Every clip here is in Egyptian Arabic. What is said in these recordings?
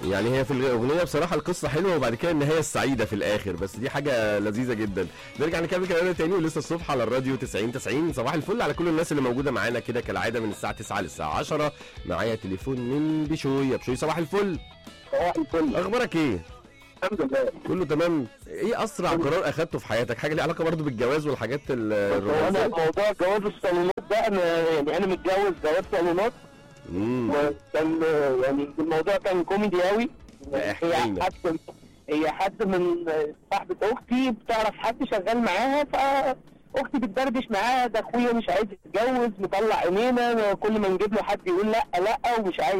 يعني هي في الاغنيه بصراحه القصه حلوه وبعد كده النهايه السعيده في الاخر بس دي حاجه لذيذه جدا نرجع نكمل كلامنا تاني ولسه الصبح على الراديو 90 90 صباح الفل على كل الناس اللي موجوده معانا كده كالعاده من الساعه 9 للساعه 10 معايا تليفون من بشوي يا بشوي صباح الفل صباح الفل اخبارك ايه الحمد لله كله تمام ايه اسرع قرار اخدته في حياتك حاجه ليها علاقه برضو بالجواز والحاجات ال- هو انا الرومانسيه موضوع جواز الصالونات ده انا يعني انا متجوز جواز صالونات امم وكان يعني الموضوع كان كوميدي قوي احكي هي لنا. حد هي حد من صاحبة اختي بتعرف حد شغال معاها فاختي بتدردش معاها ده اخويا مش عايز يتجوز مطلع عينينا كل ما نجيب له حد يقول لا لا ومش عايز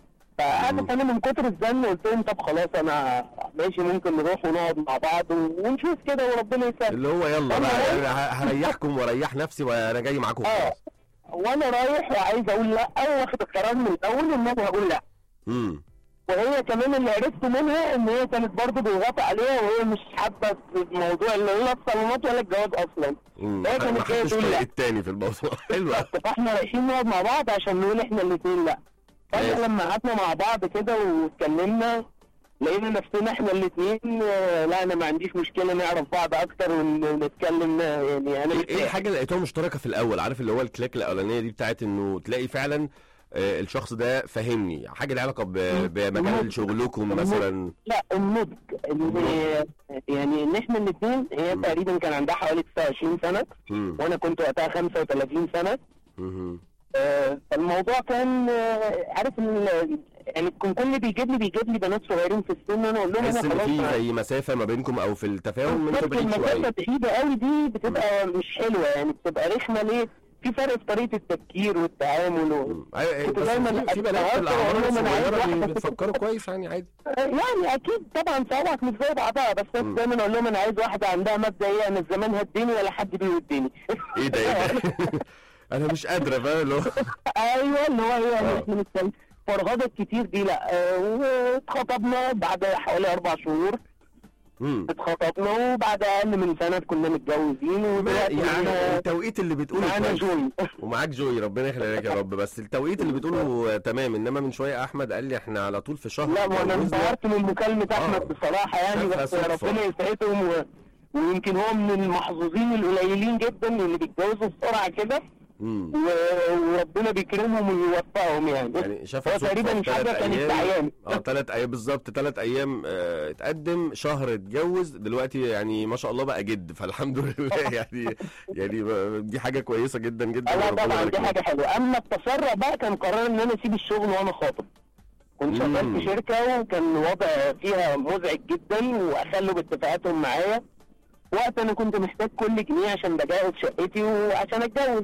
فقعدت انا من كتر الزن قلت لهم طب خلاص انا ماشي ممكن نروح ونقعد مع بعض ونشوف كده وربنا يسهل اللي هو يلا أنا بقى رايح. أنا ه- هريحكم واريح نفسي وانا جاي معاكم اه خلاص وانا رايح وعايز اقول لا واخد القرار من الاول ان انا هقول لا امم وهي كمان اللي عرفته منها ان هي كانت برضه بيغطى عليها وهي مش حابه الموضوع اللي هو الصالونات ولا الجواز اصلا امم هي ما كانت جايه خدتش تقول طريق لا التاني في الموضوع حلو أوي. فاحنا رايحين نقعد مع بعض عشان نقول احنا الاثنين لا ماشي. فاحنا لما قعدنا مع بعض كده واتكلمنا لقينا نفسنا احنا الاثنين لا انا ما عنديش مشكله نعرف بعض اكتر ونتكلم يعني انا ايه ايه مرتاح. الحاجه اللي لقيتوها مشتركه في الاول عارف اللي هو الكليك الاولانيه دي بتاعت انه تلاقي فعلا آه، الشخص ده فاهمني حاجه ليها علاقه ب- بمجال شغلكم مثلا لا النضج ان يعني ان احنا الاثنين هي مم. تقريبا كان عندها حوالي 29 سنه مم. وانا كنت وقتها 35 سنه مهم. آه، فالموضوع كان آه، عارف ال- يعني كان كل اللي بيجيب لي بيجيب لي بنات صغيرين في السن انا اقول لهم تحس انا ان خلاص في أنا- زي مسافه ما بينكم او في التفاهم انتوا بعيد المسافه شويه بعيده قوي دي بتبقى مش حلوه يعني بتبقى رخمه ليه؟ في فرق في طريقه التفكير والتعامل و... مم. أيوة، كنت بس دايماً في- في بنات في أتعاطى الاعمار وأقول لهم أنا عايز الصغيره واحدة بي- بيفكروا كويس يعني عادي يعني اكيد طبعا صوابعك مش زي بعضها بس مم. انا دايما اقول لهم انا عايز واحده عندها مبدا ايه انا الزمان هديني ولا حد بيوديني ايه ده ايه ده انا مش قادره فاهم اللي هو ايوه اللي هو ايه يعني آه. احنا بنتكلم فرغضت كتير دي لا آه، واتخطبنا بعد حوالي اربع شهور مم. اتخطبنا وبعد اقل من سنه كنا متجوزين ما- ودلوقتي يعني معانا التوقيت اللي بتقوله معانا كويس. جوي ومعاك جوي ربنا يخليك يا رب بس التوقيت اللي بتقوله تمام انما من شويه احمد قال لي احنا على طول في شهر لا ما انا اتجوزنا. انبهرت من مكالمه آه. احمد بصراحه يعني شافها بس صدفة. ربنا يسعدهم و... ويمكن هو من المحظوظين القليلين جدا اللي بيتجوزوا بسرعه كده مم. و- وربنا بيكرمهم ويوفقهم يعني يعني شافها هو صدفة تقريبا في الحاجه تلات كانت أيام. تعيان اه ثلاث ايام بالظبط ثلاث ايام آه، اتقدم شهر اتجوز دلوقتي يعني ما شاء الله بقى جد فالحمد لله يعني يعني ب- دي حاجه كويسه جدا جدا لا وربنا طبعا يبارك دي لك. حاجه حلوه اما التسرع بقى كان قرار ان انا اسيب الشغل وانا خاطب كنت شغال مم. في شركه وكان الوضع فيها مزعج جدا واخلوا باتفاقاتهم معايا وقت انا كنت محتاج كل جنيه عشان بجهز شقتي وعشان اتجوز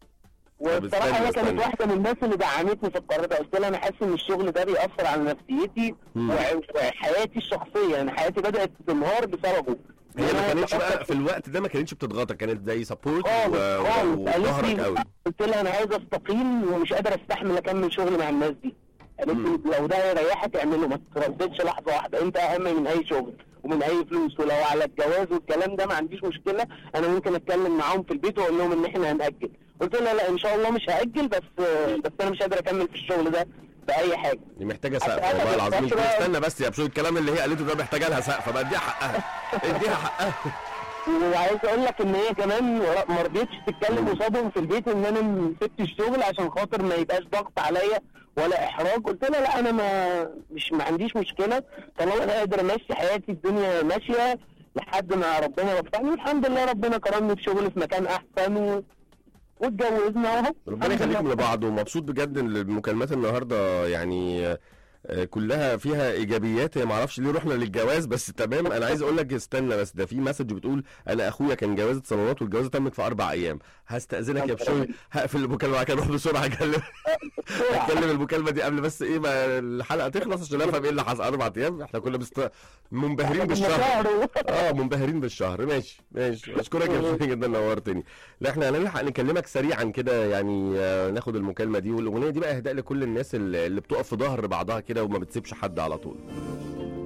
وبصراحه استنى، هي كانت استنى. واحده من الناس اللي دعمتني في القرار ده قلت لها انا حاسس ان الشغل ده بيأثر على نفسيتي مم. وع- وحياتي الشخصيه يعني حياتي بدات تنهار بسببه هي ما أنا كانتش بفكر بقى في الوقت ده ما كانتش بتضغطك كانت زي سبورت خالص خالص وظهرك قالت قوي لي قلت لها انا عايز استقيل ومش قادر استحمل اكمل شغل مع الناس دي قالت مم. لي لو ده يريحك اعمله ما تترددش لحظه واحده انت اهم من اي شغل ومن اي فلوس ولو على الجواز والكلام ده ما عنديش مشكله انا ممكن اتكلم معاهم في البيت واقول لهم ان احنا هنأجل قلت لها لا ان شاء الله مش هأجل بس بس انا مش قادر اكمل في الشغل ده بأي حاجه دي محتاجه سقف أنا والله العظيم مش بالفترة- استنى بس يا بشوي الكلام اللي هي قالته ده محتاجه لها سقف بقى اديها حقها اديها حقها وعايز اقول لك ان هي كمان ما رضيتش تتكلم قصادهم في البيت ان انا سبت الشغل عشان خاطر ما يبقاش ضغط عليا ولا احراج قلت لها لا انا ما مش ما عنديش مشكله طالما انا قادر امشي حياتي الدنيا ماشيه لحد ما ربنا وفقني والحمد لله ربنا كرمني بشغل في مكان احسن و... واتجوزنا اهو ربنا الحمد يخليكم لله. لبعض ومبسوط بجد ان المكالمات النهارده يعني آه، كلها فيها ايجابيات هي ما اعرفش ليه رحنا للجواز بس تمام انا عايز اقول لك استنى بس ده في مسج بتقول انا اخويا كان جوازه صالونات والجوازه تمت في اربع ايام هستاذنك يا بشوي هقفل المكالمه معاك اروح بسرعه اكلم اتكلم المكالمه دي قبل بس ايه ما الحلقه تخلص عشان افهم ايه اللي حصل اربع ايام احنا كنا مست... منبهرين بالشهر مشاعره. اه منبهرين بالشهر ماشي ماشي اشكرك يا بشوي جدا نورتني لا احنا هنلحق نكلمك سريعا كده يعني آه، ناخد المكالمه دي والاغنيه دي بقى اهداء لكل الناس اللي اللي بتقف في ظهر بعضها كده وما بتسيبش حد على طول